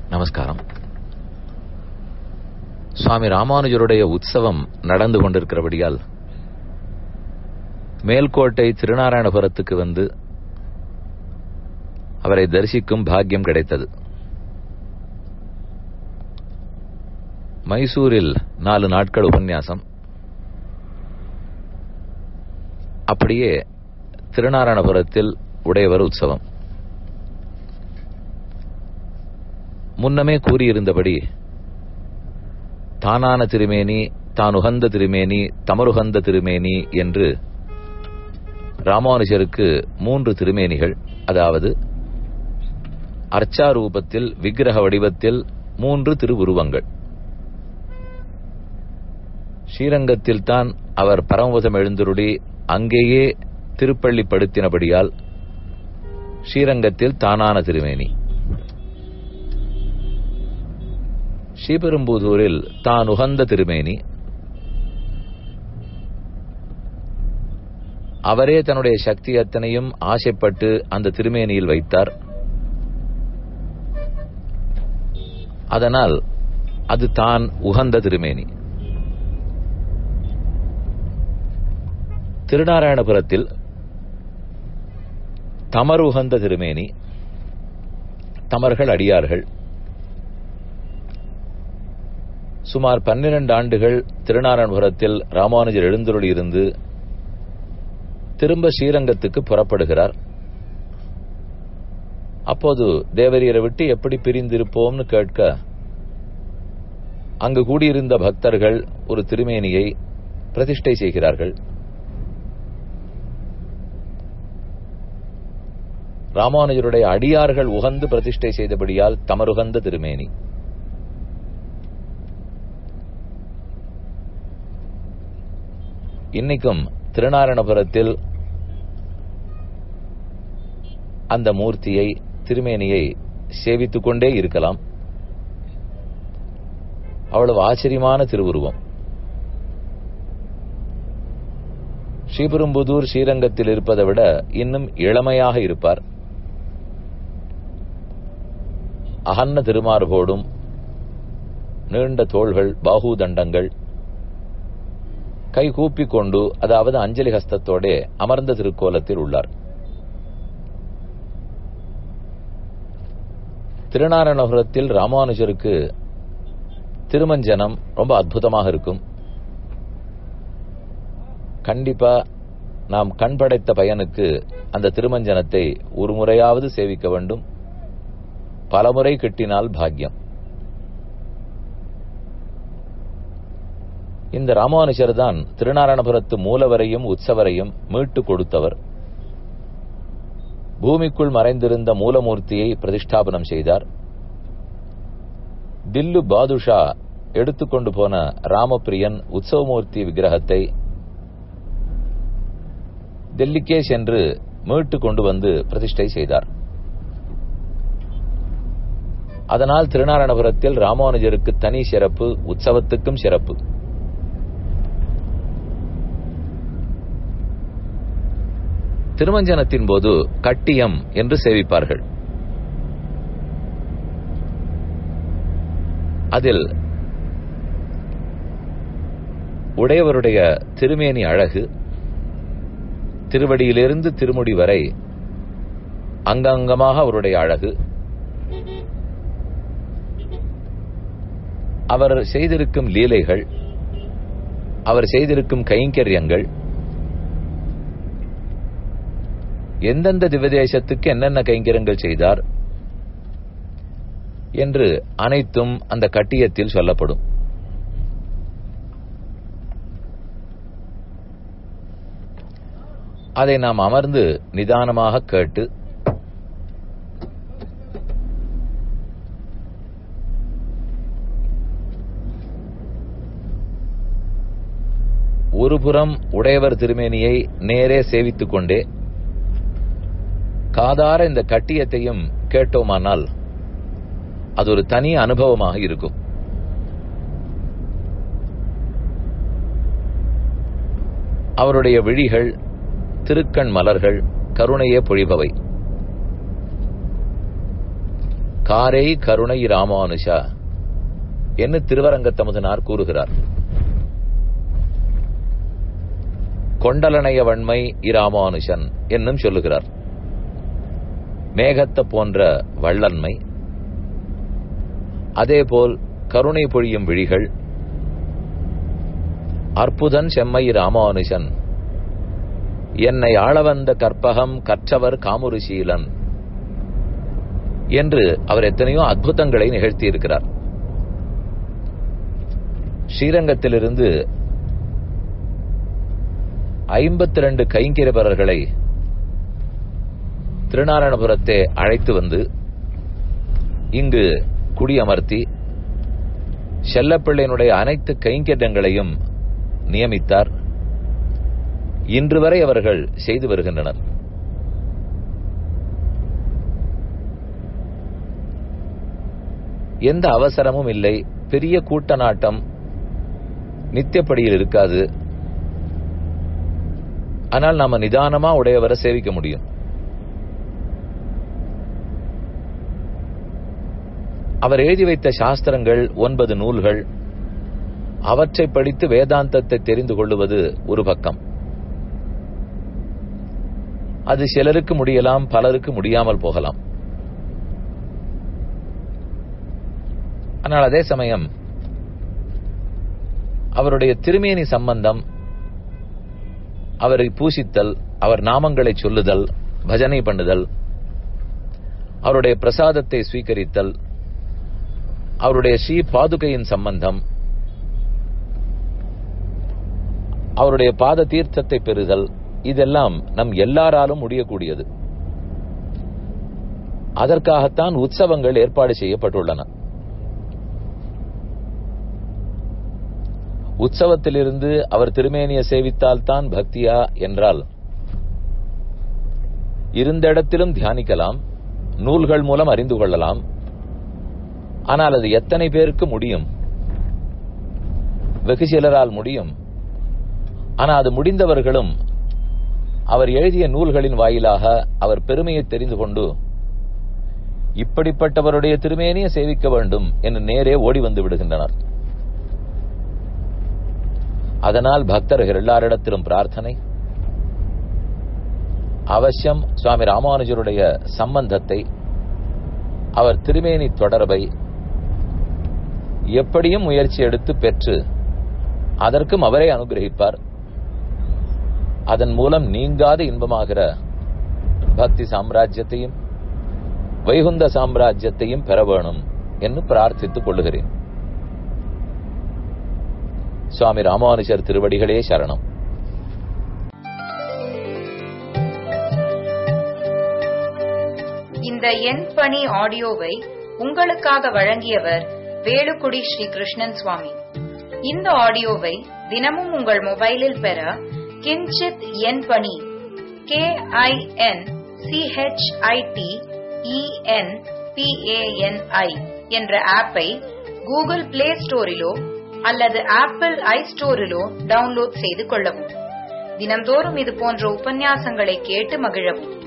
நமஸ்காரம் சுவாமி ராமானுஜருடைய உற்சவம் நடந்து கொண்டிருக்கிறபடியால் மேல்கோட்டை திருநாராயணபுரத்துக்கு வந்து அவரை தரிசிக்கும் பாக்கியம் கிடைத்தது மைசூரில் நாலு நாட்கள் உபன்யாசம் அப்படியே திருநாராயணபுரத்தில் உடையவர் உற்சவம் முன்னமே கூறியிருந்தபடி தானான திருமேனி தான் உகந்த திருமேனி தமருகந்த திருமேனி என்று ராமானுஜருக்கு மூன்று திருமேனிகள் அதாவது அர்ச்சாரூபத்தில் விக்கிரக வடிவத்தில் மூன்று திருவுருவங்கள் ஸ்ரீரங்கத்தில் தான் அவர் பரமபதம் எழுந்தருளி அங்கேயே திருப்பள்ளி படுத்தினபடியால் ஸ்ரீரங்கத்தில் தானான திருமேனி ஸ்ரீபெரும்புதூரில் தான் உகந்த திருமேனி அவரே தன்னுடைய சக்தி அத்தனையும் ஆசைப்பட்டு அந்த திருமேனியில் வைத்தார் அதனால் அது தான் உகந்த திருமேனி திருநாராயணபுரத்தில் தமர் உகந்த திருமேனி தமர்கள் அடியார்கள் சுமார் பன்னிரண்டு ஆண்டுகள் திருநாராயணபுரத்தில் ராமானுஜர் எழுந்தருளி இருந்து திரும்ப ஸ்ரீரங்கத்துக்கு புறப்படுகிறார் அப்போது தேவரியரை விட்டு எப்படி பிரிந்திருப்போம்னு கேட்க அங்கு கூடியிருந்த பக்தர்கள் ஒரு திருமேனியை பிரதிஷ்டை செய்கிறார்கள் ராமானுஜருடைய அடியார்கள் உகந்து பிரதிஷ்டை செய்தபடியால் தமருகந்த திருமேனி இன்னைக்கும் திருநாராயணபுரத்தில் அந்த மூர்த்தியை திருமேனியை சேவித்துக் கொண்டே இருக்கலாம் அவ்வளவு ஆச்சரியமான திருவுருவம் ஸ்ரீபெரும்புதூர் ஸ்ரீரங்கத்தில் இருப்பதை விட இன்னும் இளமையாக இருப்பார் அகன்ன திருமார்போடும் நீண்ட தோள்கள் பாகூதண்டங்கள் கை கூப்பிக் கொண்டு அதாவது அஞ்சலி ஹஸ்தத்தோட அமர்ந்த திருக்கோலத்தில் உள்ளார் திருநாராயணபுரத்தில் ராமானுஜருக்கு திருமஞ்சனம் ரொம்ப அற்புதமாக இருக்கும் கண்டிப்பா நாம் கண் படைத்த பயனுக்கு அந்த திருமஞ்சனத்தை ஒரு முறையாவது சேவிக்க வேண்டும் பலமுறை கிட்டினால் பாக்கியம் இந்த ராமானுஜர் தான் திருநாராயணபுரத்து மூலவரையும் உற்சவரையும் மீட்டு கொடுத்தவர் பூமிக்குள் மறைந்திருந்த மூலமூர்த்தியை பிரதிஷ்டாபனம் செய்தார் தில்லு பாதுஷா எடுத்துக்கொண்டு போன ராமபிரியன் உற்சவமூர்த்தி விக்கிரகத்தை டெல்லிக்கே சென்று மீட்டு கொண்டு வந்து பிரதிஷ்டை செய்தார் அதனால் திருநாராயணபுரத்தில் ராமானுஜருக்கு தனி சிறப்பு உற்சவத்துக்கும் சிறப்பு திருமஞ்சனத்தின் போது கட்டியம் என்று சேவிப்பார்கள் அதில் உடையவருடைய திருமேனி அழகு திருவடியிலிருந்து திருமுடி வரை அங்கங்கமாக அவருடைய அழகு அவர் செய்திருக்கும் லீலைகள் அவர் செய்திருக்கும் கைங்கரியங்கள் எந்தெந்த திவதேசத்துக்கு என்னென்ன கைங்கரியங்கள் செய்தார் என்று அனைத்தும் அந்த கட்டியத்தில் சொல்லப்படும் அதை நாம் அமர்ந்து நிதானமாக கேட்டு ஒருபுறம் உடையவர் திருமேனியை நேரே சேவித்துக் கொண்டே காதார இந்த கட்டியத்தையும் கேட்டோமானால் அது ஒரு தனி அனுபவமாக இருக்கும் அவருடைய விழிகள் திருக்கண் மலர்கள் கருணையே பொழிபவை காரை கருணை ராமானுஷா என்று திருவரங்கத்தமுதனார் கூறுகிறார் கொண்டலனைய வன்மை இராமானுஷன் என்னும் சொல்லுகிறார் மேகத்த போன்ற வள்ளன்மை அதேபோல் கருணை பொழியும் விழிகள் அற்புதன் செம்மை ராமானுஷன் என்னை ஆளவந்த கற்பகம் கற்றவர் காமுருசீலன் என்று அவர் எத்தனையோ அற்புதங்களை நிகழ்த்தியிருக்கிறார் ஸ்ரீரங்கத்திலிருந்து ஐம்பத்தி ரெண்டு கைங்கிரபரர்களை திருநாராயணபுரத்தை அழைத்து வந்து இங்கு குடியமர்த்தி செல்லப்பிள்ளையினுடைய அனைத்து கைங்கரியங்களையும் நியமித்தார் இன்று வரை அவர்கள் செய்து வருகின்றனர் எந்த அவசரமும் இல்லை பெரிய கூட்ட நாட்டம் நித்தியப்படியில் இருக்காது ஆனால் நாம நிதானமா உடையவரை சேவிக்க முடியும் அவர் எழுதி வைத்த சாஸ்திரங்கள் ஒன்பது நூல்கள் அவற்றை படித்து வேதாந்தத்தை தெரிந்து கொள்ளுவது ஒரு பக்கம் அது சிலருக்கு முடியலாம் பலருக்கு முடியாமல் போகலாம் ஆனால் அதே சமயம் அவருடைய திருமேனி சம்பந்தம் அவரை பூசித்தல் அவர் நாமங்களை சொல்லுதல் பஜனை பண்ணுதல் அவருடைய பிரசாதத்தை ஸ்வீகரித்தல் அவருடைய ஸ்ரீ பாதுகையின் சம்பந்தம் அவருடைய பாத தீர்த்தத்தை பெறுதல் இதெல்லாம் நம் எல்லாராலும் முடியக்கூடியது அதற்காகத்தான் உற்சவங்கள் ஏற்பாடு செய்யப்பட்டுள்ளன உற்சவத்திலிருந்து அவர் திருமேனியை சேவித்தால் தான் பக்தியா என்றால் இருந்த இடத்திலும் தியானிக்கலாம் நூல்கள் மூலம் அறிந்து கொள்ளலாம் ஆனால் அது எத்தனை பேருக்கு முடியும் வெகு சிலரால் முடியும் ஆனால் அது முடிந்தவர்களும் அவர் எழுதிய நூல்களின் வாயிலாக அவர் பெருமையை தெரிந்து கொண்டு இப்படிப்பட்டவருடைய திருமேனியை சேவிக்க வேண்டும் என்று நேரே ஓடி வந்து விடுகின்றனர் அதனால் பக்தர்கள் எல்லாரிடத்திலும் பிரார்த்தனை அவசியம் சுவாமி ராமானுஜருடைய சம்பந்தத்தை அவர் திருமேனி தொடர்பை எப்படியும் முயற்சி எடுத்து பெற்று அதற்கும் அவரே அனுகிரகிப்பார் அதன் மூலம் நீங்காத இன்பமாகிற பக்தி சாம்ராஜ்யத்தையும் வைகுந்த சாம்ராஜ்யத்தையும் பெற வேணும் என்று பிரார்த்தித்துக் கொள்ளுகிறேன் சுவாமி ராமானுஜர் திருவடிகளே சரணம் இந்த எண் பணி ஆடியோவை உங்களுக்காக வழங்கியவர் வேலுக்குடி ஸ்ரீ கிருஷ்ணன் சுவாமி இந்த ஆடியோவை தினமும் உங்கள் மொபைலில் பெற கிஞ்சித் எண் பணி கே ஐ என் சிஹெச்ஐடி இஎன் பிஏஎன்ஐ என்ற ஆப்பை கூகுள் பிளே ஸ்டோரிலோ அல்லது ஆப்பிள் ஐ ஸ்டோரிலோ டவுன்லோட் செய்து கொள்ளவும் தினந்தோறும் இது போன்ற உபன்யாசங்களை கேட்டு மகிழவும்